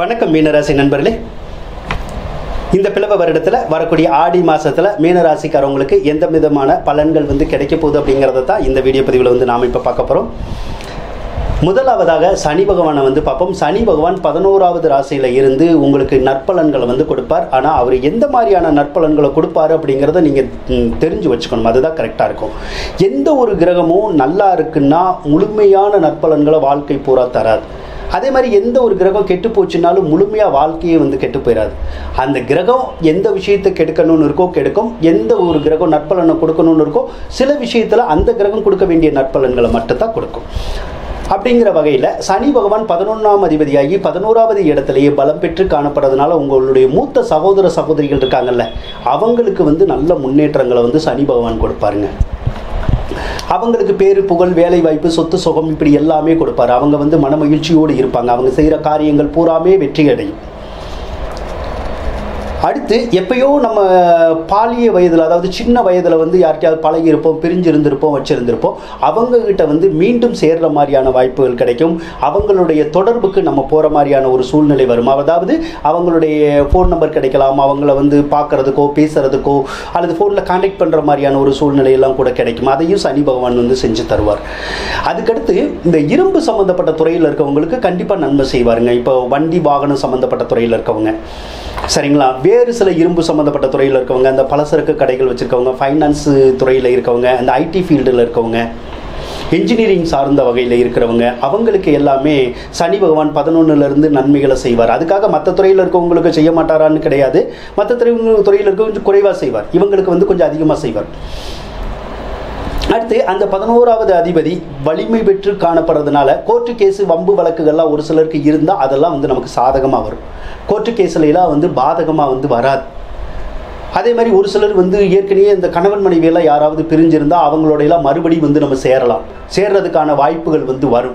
வணக்கம் மீனராசி நண்பர்களே இந்த பிளவ வருடத்தில் வரக்கூடிய ஆடி மாதத்தில் மீனராசிக்காரவங்களுக்கு எந்த விதமான பலன்கள் வந்து கிடைக்க போகுது அப்படிங்கிறத தான் இந்த வீடியோ பதிவில் வந்து நாம் இப்போ பார்க்க போகிறோம் முதலாவதாக சனி பகவானை வந்து பார்ப்போம் சனி பகவான் பதினோராவது ராசியில் இருந்து உங்களுக்கு நற்பலன்களை வந்து கொடுப்பார் ஆனால் அவர் எந்த மாதிரியான நற்பலன்களை கொடுப்பாரு அப்படிங்கிறத நீங்கள் தெரிஞ்சு வச்சுக்கணும் அதுதான் கரெக்டாக இருக்கும் எந்த ஒரு கிரகமும் நல்லா இருக்குன்னா முழுமையான நற்பலன்களை வாழ்க்கை பூரா தராது அதே மாதிரி எந்த ஒரு கிரகம் கெட்டு போச்சுனாலும் முழுமையாக வாழ்க்கையே வந்து கெட்டு போயிடாது அந்த கிரகம் எந்த விஷயத்தை கெடுக்கணும்னு இருக்கோ கெடுக்கும் எந்த ஒரு கிரகம் நற்பலனை கொடுக்கணும்னு இருக்கோ சில விஷயத்தில் அந்த கிரகம் கொடுக்க வேண்டிய நற்பலன்களை மட்டும்தான் கொடுக்கும் அப்படிங்கிற வகையில் சனி பகவான் பதினொன்றாம் அதிபதியாகி பதினோராவது இடத்துலையே பலம் பெற்று காணப்படுறதுனால உங்களுடைய மூத்த சகோதர சகோதரிகள் இருக்காங்கல்ல அவங்களுக்கு வந்து நல்ல முன்னேற்றங்களை வந்து சனி பகவான் கொடுப்பாருங்க அவங்களுக்கு பேரு புகழ் வேலை வாய்ப்பு சொத்து சுகம் இப்படி எல்லாமே கொடுப்பாரு அவங்க வந்து மன மகிழ்ச்சியோடு இருப்பாங்க அவங்க செய்கிற காரியங்கள் பூராமே வெற்றி அடையும் அடுத்து எப்பயோ நம்ம பாலிய வயதில் அதாவது சின்ன வயதில் வந்து யார்கிட்டயாவது பழகி இருப்போம் பிரிஞ்சு இருந்திருப்போம் வச்சிருந்திருப்போம் அவங்க கிட்ட வந்து மீண்டும் சேர்ற மாதிரியான வாய்ப்புகள் கிடைக்கும் அவங்களுடைய தொடர்புக்கு நம்ம போகிற மாதிரியான ஒரு சூழ்நிலை வரும் அதாவது அவங்களுடைய ஃபோன் நம்பர் கிடைக்கலாம் அவங்கள வந்து பார்க்கறதுக்கோ பேசுறதுக்கோ அல்லது ஃபோனில் கான்டாக்ட் பண்ணுற மாதிரியான ஒரு சூழ்நிலையெல்லாம் கூட கிடைக்கும் அதையும் சனி பகவான் வந்து செஞ்சு தருவார் அதுக்கடுத்து இந்த இரும்பு சம்மந்தப்பட்ட துறையில் இருக்கவங்களுக்கு கண்டிப்பாக நன்மை செய்வாருங்க இப்போ வண்டி வாகனம் சம்மந்தப்பட்ட துறையில் இருக்கவங்க சரிங்களா வேறு சில இரும்பு சம்மந்தப்பட்ட துறையில் இருக்கவங்க அந்த பலசரக்கு கடைகள் வச்சுருக்கவங்க ஃபைனான்ஸ் துறையில் இருக்கவங்க அந்த ஐடி ஃபீல்டில் இருக்கவங்க இன்ஜினியரிங் சார்ந்த வகையில் இருக்கிறவங்க அவங்களுக்கு எல்லாமே சனி பகவான் பதினொன்னுலேருந்து நன்மைகளை செய்வார் அதுக்காக மற்ற துறையில் இருக்கவங்களுக்கு செய்ய மாட்டாரான்னு கிடையாது மற்ற துறை துறையில் இருக்க கொஞ்சம் குறைவாக செய்வார் இவங்களுக்கு வந்து கொஞ்சம் அதிகமாக செய்வார் அடுத்து அந்த பதினோராவது அதிபதி வலிமை பெற்று காணப்படுறதுனால கோர்ட்டு கேஸு வம்பு வழக்குகள்லாம் ஒரு சிலருக்கு இருந்தால் அதெல்லாம் வந்து நமக்கு சாதகமாக வரும் கோர்ட்டு கேஸ்லாம் வந்து பாதகமாக வந்து வராது அதே மாதிரி ஒரு சிலர் வந்து ஏற்கனவே இந்த கணவன் மனைவியெல்லாம் யாராவது பிரிஞ்சிருந்தால் அவங்களோடையெல்லாம் மறுபடியும் வந்து நம்ம சேரலாம் சேர்றதுக்கான வாய்ப்புகள் வந்து வரும்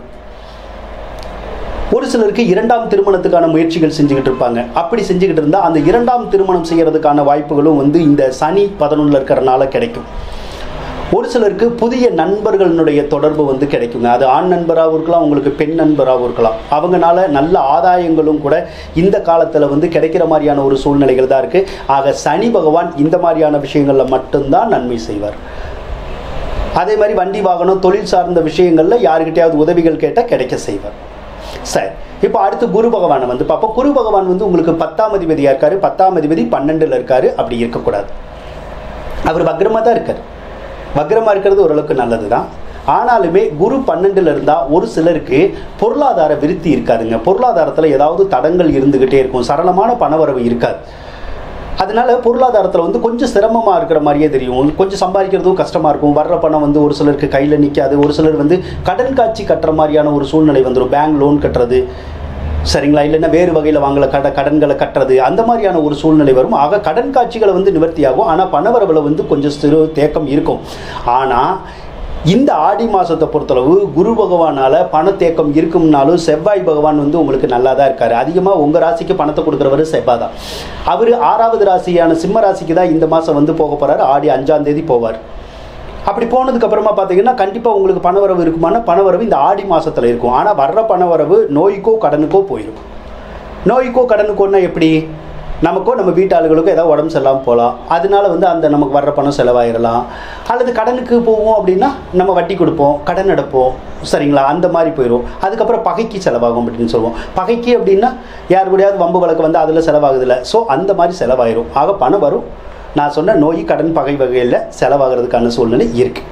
ஒரு சிலருக்கு இரண்டாம் திருமணத்துக்கான முயற்சிகள் செஞ்சுக்கிட்டு இருப்பாங்க அப்படி செஞ்சுக்கிட்டு இருந்தால் அந்த இரண்டாம் திருமணம் செய்யறதுக்கான வாய்ப்புகளும் வந்து இந்த சனி பதினொன்றில் இருக்கிறனால கிடைக்கும் ஒரு சிலருக்கு புதிய நண்பர்களுடைய தொடர்பு வந்து கிடைக்குங்க அது ஆண் நண்பராகவும் இருக்கலாம் உங்களுக்கு பெண் நண்பராகவும் இருக்கலாம் அவங்கனால நல்ல ஆதாயங்களும் கூட இந்த காலத்தில் வந்து கிடைக்கிற மாதிரியான ஒரு சூழ்நிலைகள் தான் இருக்குது ஆக சனி பகவான் இந்த மாதிரியான விஷயங்களில் மட்டும்தான் நன்மை செய்வார் அதே மாதிரி வண்டி வாகனம் தொழில் சார்ந்த விஷயங்களில் யாருக்கிட்டையாவது உதவிகள் கேட்டால் கிடைக்க செய்வார் சரி இப்போ அடுத்து குரு பகவானை வந்து பார்ப்போம் குரு பகவான் வந்து உங்களுக்கு பத்தாம் அதிபதியாக இருக்காரு பத்தாம் அதிபதி பன்னெண்டில் இருக்காரு அப்படி இருக்கக்கூடாது அவர் வக்ரமாக தான் இருக்கார் வக்ரமாக இருக்கிறது ஓரளவுக்கு நல்லது தான் ஆனாலுமே குரு பன்னெண்டில் இருந்தால் ஒரு சிலருக்கு பொருளாதார விருத்தி இருக்காதுங்க பொருளாதாரத்தில் ஏதாவது தடங்கள் இருந்துக்கிட்டே இருக்கும் சரளமான பணவரவு இருக்காது அதனால பொருளாதாரத்தில் வந்து கொஞ்சம் சிரமமாக இருக்கிற மாதிரியே தெரியும் கொஞ்சம் சம்பாதிக்கிறதும் கஷ்டமாக இருக்கும் வர்ற பணம் வந்து ஒரு சிலருக்கு கையில் நிற்காது ஒரு சிலர் வந்து கடன் காட்சி கட்டுற மாதிரியான ஒரு சூழ்நிலை வந்துடும் பேங்க் லோன் கட்டுறது சரிங்களா இல்லைன்னா வேறு வகையில் வாங்கல கட கடன்களை கட்டுறது அந்த மாதிரியான ஒரு சூழ்நிலை வரும் ஆக கடன் காட்சிகளை வந்து நிவர்த்தியாகும் ஆனால் பணவரவில் வந்து கொஞ்சம் சிறு தேக்கம் இருக்கும் ஆனால் இந்த ஆடி மாதத்தை பொறுத்தளவு குரு பகவானால் பணத்தேக்கம் இருக்கும்னாலும் செவ்வாய் பகவான் வந்து உங்களுக்கு நல்லா தான் இருக்கார் அதிகமாக உங்கள் ராசிக்கு பணத்தை கொடுக்குறவர் செவ்வாய் தான் அவர் ஆறாவது ராசியான சிம்ம ராசிக்கு தான் இந்த மாதம் வந்து போக போகிறார் ஆடி அஞ்சாம் தேதி போவார் அப்படி போனதுக்கு அப்புறமா பார்த்தீங்கன்னா கண்டிப்பாக உங்களுக்கு பணவரவு இருக்குமான பணவரவு இந்த ஆடி மாதத்தில் இருக்கும் ஆனால் வர்ற பணவரவு நோய்க்கோ கடனுக்கோ போயிடும் நோய்க்கோ கடனுக்கோன்னா எப்படி நமக்கோ நம்ம வீட்டாளுகளுக்கோ ஏதாவது உடம்பு சரியில்லாமல் போகலாம் அதனால வந்து அந்த நமக்கு வர்ற பணம் செலவாயிடலாம் அல்லது கடனுக்கு போவோம் அப்படின்னா நம்ம வட்டி கொடுப்போம் கடன் எடுப்போம் சரிங்களா அந்த மாதிரி போயிடும் அதுக்கப்புறம் பகைக்கு செலவாகும் அப்படின்னு சொல்லுவோம் பகைக்கு அப்படின்னா யார் கூடயாவது வம்பு வழக்கு வந்து அதில் செலவாகுதில்ல ஸோ அந்த மாதிரி செலவாயிரும் ஆக பணம் வரும் நான் சொன்ன நோய் கடன் பகை வகையில் செலவாகிறதுக்கான சூழ்நிலை இருக்குது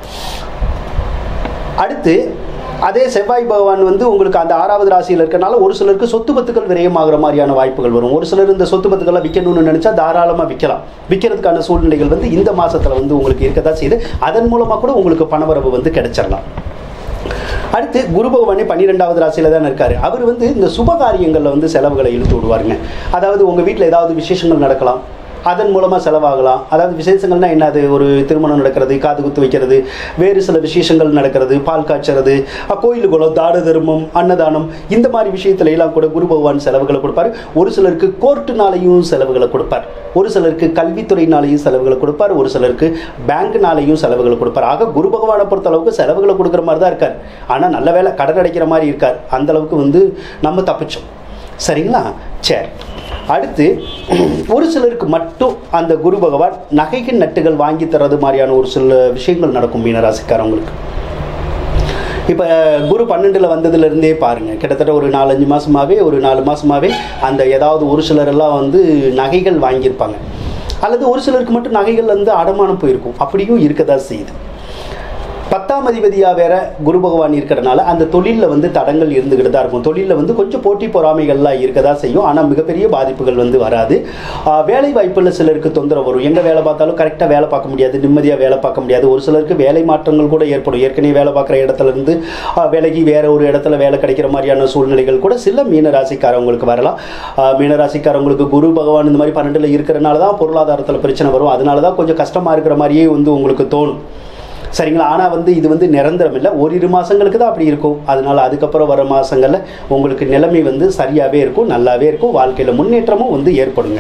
அடுத்து அதே செவ்வாய் பகவான் வந்து உங்களுக்கு அந்த ஆறாவது ராசியில் இருக்கனால ஒரு சிலருக்கு சொத்து பத்துக்கள் விரயமாகிற மாதிரியான வாய்ப்புகள் வரும் ஒரு சிலர் இந்த சொத்து பத்துக்களை விற்கணும்னு நினச்சா தாராளமாக விற்கலாம் விற்கிறதுக்கான சூழ்நிலைகள் வந்து இந்த மாதத்தில் வந்து உங்களுக்கு இருக்கதான் செய்யுது அதன் மூலமாக கூட உங்களுக்கு பணவரவு வந்து கிடைச்சிடலாம் அடுத்து குரு பகவானே பன்னிரெண்டாவது ராசியில் தான் இருக்கார் அவர் வந்து இந்த சுப காரியங்களில் வந்து செலவுகளை இழுத்து விடுவாருங்க அதாவது உங்கள் வீட்டில் ஏதாவது விசேஷங்கள் நடக்கலாம் அதன் மூலமாக செலவாகலாம் அதாவது விசேஷங்கள்னா என்ன அது ஒரு திருமணம் நடக்கிறது காது குத்து வைக்கிறது வேறு சில விசேஷங்கள் நடக்கிறது பால் காய்ச்சறது கோயில் குளம் தான தர்மம் அன்னதானம் இந்த மாதிரி விஷயத்துல எல்லாம் கூட குரு பகவான் செலவுகளை கொடுப்பார் ஒரு சிலருக்கு கோர்ட்டுனாலையும் செலவுகளை கொடுப்பார் ஒரு சிலருக்கு கல்வித்துறையினாலையும் செலவுகளை கொடுப்பார் ஒரு சிலருக்கு பேங்க்னாலையும் செலவுகளை கொடுப்பார் ஆக குரு பகவானை பொறுத்த அளவுக்கு செலவுகளை கொடுக்குற மாதிரி தான் இருக்கார் ஆனால் நல்ல வேலை கடன் அடைக்கிற மாதிரி இருக்கார் அந்த அளவுக்கு வந்து நம்ம தப்பிச்சோம் சரிங்களா சரி அடுத்து ஒரு சிலருக்கு மட்டும் அந்த குரு பகவான் நகைகள் நட்டுகள் வாங்கி தர்றது மாதிரியான ஒரு சில விஷயங்கள் நடக்கும் மீனராசிக்காரவங்களுக்கு இப்போ குரு பன்னெண்டில் வந்ததுலேருந்தே பாருங்கள் கிட்டத்தட்ட ஒரு நாலஞ்சு மாதமாகவே ஒரு நாலு மாதமாகவே அந்த ஏதாவது ஒரு சிலரெல்லாம் வந்து நகைகள் வாங்கியிருப்பாங்க அல்லது ஒரு சிலருக்கு மட்டும் நகைகள் வந்து அடமானம் போயிருக்கும் அப்படியும் இருக்க தான் செய்யுது பத்தாம் அதிபதியாக வேற குரு பகவான் இருக்கிறனால அந்த தொழிலில் வந்து தடங்கள் இருந்துக்கிட்டு தான் இருக்கும் தொழிலில் வந்து கொஞ்சம் போட்டி பொறாமைகள்லாம் இருக்க தான் செய்யும் ஆனால் மிகப்பெரிய பாதிப்புகள் வந்து வராது ஆஹ் வேலை வாய்ப்பில் சிலருக்கு தொந்தரவு வரும் எங்கே வேலை பார்த்தாலும் கரெக்டாக வேலை பார்க்க முடியாது நிம்மதியாக வேலை பார்க்க முடியாது ஒரு சிலருக்கு வேலை மாற்றங்கள் கூட ஏற்படும் ஏற்கனவே வேலை பார்க்குற இடத்துல இருந்து ஆஹ் விலகி வேற ஒரு இடத்துல வேலை கிடைக்கிற மாதிரியான சூழ்நிலைகள் கூட சில மீன ராசிக்காரவங்களுக்கு வரலாம் ஆஹ் மீன ராசிக்காரவங்களுக்கு குரு பகவான் இந்த மாதிரி பன்னெண்டில் இருக்கிறனால தான் பொருளாதாரத்தில் பிரச்சனை வரும் அதனால தான் கொஞ்சம் கஷ்டமாக இருக்கிற மாதிரியே வந்து உங்களுக்கு தோணும் சரிங்களா ஆனால் வந்து இது வந்து நிரந்தரம் இல்லை ஓரிரு மாதங்களுக்கு தான் அப்படி இருக்கும் அதனால் அதுக்கப்புறம் வர மாதங்களில் உங்களுக்கு நிலைமை வந்து சரியாகவே இருக்கும் நல்லாவே இருக்கும் வாழ்க்கையில் முன்னேற்றமும் வந்து ஏற்படுங்க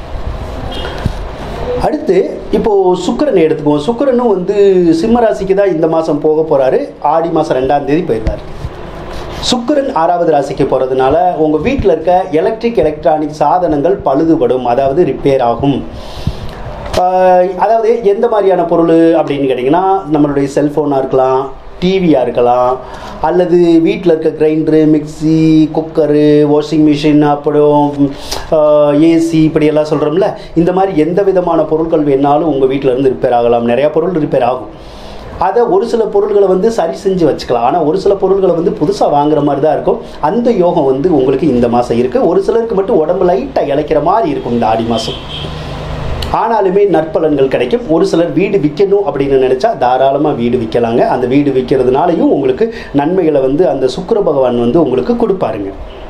அடுத்து இப்போது சுக்கிரனை எடுத்துக்குவோம் சுக்கிரனும் வந்து சிம்ம ராசிக்கு தான் இந்த மாதம் போக போகிறாரு ஆடி மாதம் ரெண்டாம் தேதி போயிடுறாரு சுக்கிரன் ஆறாவது ராசிக்கு போகிறதுனால உங்கள் வீட்டில் இருக்க எலக்ட்ரிக் எலக்ட்ரானிக் சாதனங்கள் பழுதுபடும் அதாவது ரிப்பேர் ஆகும் ஆஹ் அதாவது எந்த மாதிரியான பொருள் அப்படின்னு கேட்டிங்கன்னா நம்மளுடைய செல்ஃபோனாக இருக்கலாம் டிவியாக இருக்கலாம் அல்லது வீட்டில் இருக்க grinder mixie cooker washing machine அப்புறம் ஏசி இப்படியெல்லாம் சொல்கிறோம்ல இந்த மாதிரி எந்த விதமான பொருட்கள் வேணாலும் உங்கள் வீட்டில் இருந்து ரிப்பேர் ஆகலாம் நிறையா பொருள் ரிப்பேர் ஆகும் அதை ஒரு சில பொருள்களை வந்து சரி செஞ்சு வச்சுக்கலாம் ஆனால் ஒரு சில பொருள்களை வந்து புதுசாக வாங்குற மாதிரி தான் இருக்கும் அந்த யோகம் வந்து உங்களுக்கு இந்த மாதம் இருக்குது ஒரு சிலருக்கு மட்டும் உடம்பு லைட்டாக இழைக்கிற மாதிரி இருக்கும் இந்த ஆடி மாதம் ஆனாலுமே நற்பலன்கள் கிடைக்கும் ஒரு சிலர் வீடு விற்கணும் அப்படின்னு நினச்சா தாராளமாக வீடு விற்கலாங்க அந்த வீடு விற்கிறதுனாலையும் உங்களுக்கு நன்மைகளை வந்து அந்த சுக்கிர பகவான் வந்து உங்களுக்கு கொடுப்பாருங்க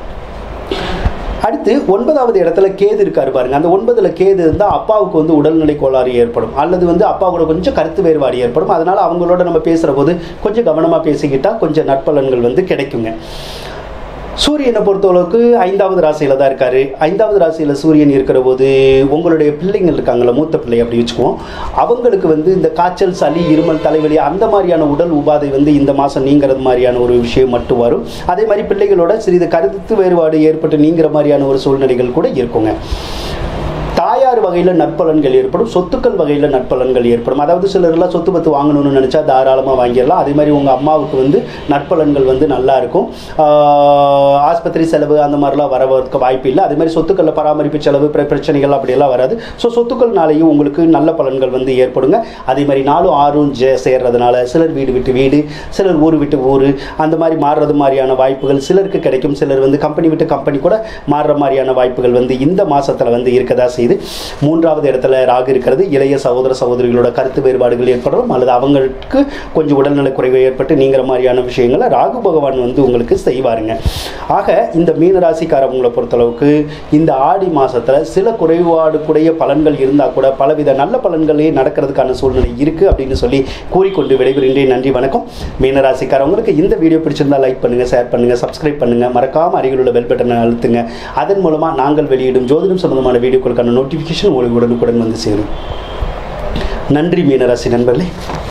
அடுத்து ஒன்பதாவது இடத்துல கேது இருக்காரு பாருங்க அந்த ஒன்பதுல கேது இருந்தால் அப்பாவுக்கு வந்து உடல்நிலை கோளாறு ஏற்படும் அல்லது வந்து அப்பா கூட கொஞ்சம் கருத்து வேறுபாடு ஏற்படும் அதனால அவங்களோட நம்ம பேசுகிற போது கொஞ்சம் கவனமாக பேசிக்கிட்டா கொஞ்சம் நற்பலன்கள் வந்து கிடைக்குங்க சூரியனை பொறுத்தளவுக்கு ஐந்தாவது ராசியில் தான் இருக்காரு ஐந்தாவது ராசியில் சூரியன் இருக்கிற போது உங்களுடைய பிள்ளைங்கள் இருக்காங்களா மூத்த பிள்ளை அப்படி வச்சுக்குவோம் அவங்களுக்கு வந்து இந்த காய்ச்சல் சளி இருமல் தலைவலி அந்த மாதிரியான உடல் உபாதை வந்து இந்த மாதம் நீங்கிறது மாதிரியான ஒரு விஷயம் மட்டும் வரும் அதே மாதிரி பிள்ளைகளோட சிறிது கருத்து வேறுபாடு ஏற்பட்டு நீங்கிற மாதிரியான ஒரு சூழ்நிலைகள் கூட இருக்குங்க தாயார் வகையில் நற்பலன்கள் ஏற்படும் சொத்துக்கள் வகையில் நற்பலன்கள் ஏற்படும் அதாவது சிலர்லாம் சொத்து பத்து வாங்கணும்னு நினச்சா தாராளமாக வாங்கிடலாம் அதே மாதிரி உங்கள் அம்மாவுக்கு வந்து நற்பலன்கள் வந்து நல்லா இருக்கும் ஆஹ் ஆஸ்பத்திரி செலவு அந்த மாதிரிலாம் வரதுக்கு வாய்ப்பு இல்லை அதே மாதிரி சொத்துக்களில் பராமரிப்பு செலவு பிற பிரச்சனைகள் அப்படியெல்லாம் வராது ஸோ சொத்துக்கள்னாலேயும் உங்களுக்கு நல்ல பலன்கள் வந்து ஏற்படுங்க அதே மாதிரி நாலும் ஆறும் ஜே சேர்றதுனால சிலர் வீடு விட்டு வீடு சிலர் ஊர் விட்டு ஊர் அந்த மாதிரி மாறுறது மாதிரியான வாய்ப்புகள் சிலருக்கு கிடைக்கும் சிலர் வந்து கம்பெனி விட்டு கம்பெனி கூட மாறுற மாதிரியான வாய்ப்புகள் வந்து இந்த மாசத்துல வந்து இருக்கதா செய்யுது மூன்றாவது இடத்துல ராகு இருக்கிறது இளைய சகோதர சகோதரிகளோட கருத்து வேறுபாடுகள் ஏற்படும் அல்லது அவங்களுக்கு கொஞ்சம் உடல்நல குறைவு ஏற்பட்டு நீங்கிற மாதிரியான விஷயங்களை ராகு பகவான் வந்து உங்களுக்கு செய்வாருங்க ஆக இந்த மீன ராசிக்காரவங்களை பொறுத்தளவுக்கு இந்த ஆடி மாசத்துல சில குறைபாடுக்குடைய பலன்கள் இருந்தால் கூட பலவித நல்ல பலன்களே நடக்கிறதுக்கான சூழ்நிலை இருக்கு அப்படின்னு சொல்லி கூறிக்கொண்டு விடைபெறுகின்றேன் நன்றி வணக்கம் மீன ராசிக்காரவங்களுக்கு இந்த வீடியோ பிடிச்சிருந்தா லைக் பண்ணுங்க ஷேர் பண்ணுங்க சப்ஸ்கிரைப் பண்ணுங்க மறக்காம அருகில் உள்ள பெல் பட்டனை அழுத்துங்க அதன் மூலமா நாங்கள் வெளியிடும் ஜோதிடம் சம்பந்தமான வீடியோக்களுக்கான நோட்டிஃபிகேஷன் உங்களுக்கு உடனுக்குடன் வந்து சேரும் நன்றி மீனராசி நண்பர்களே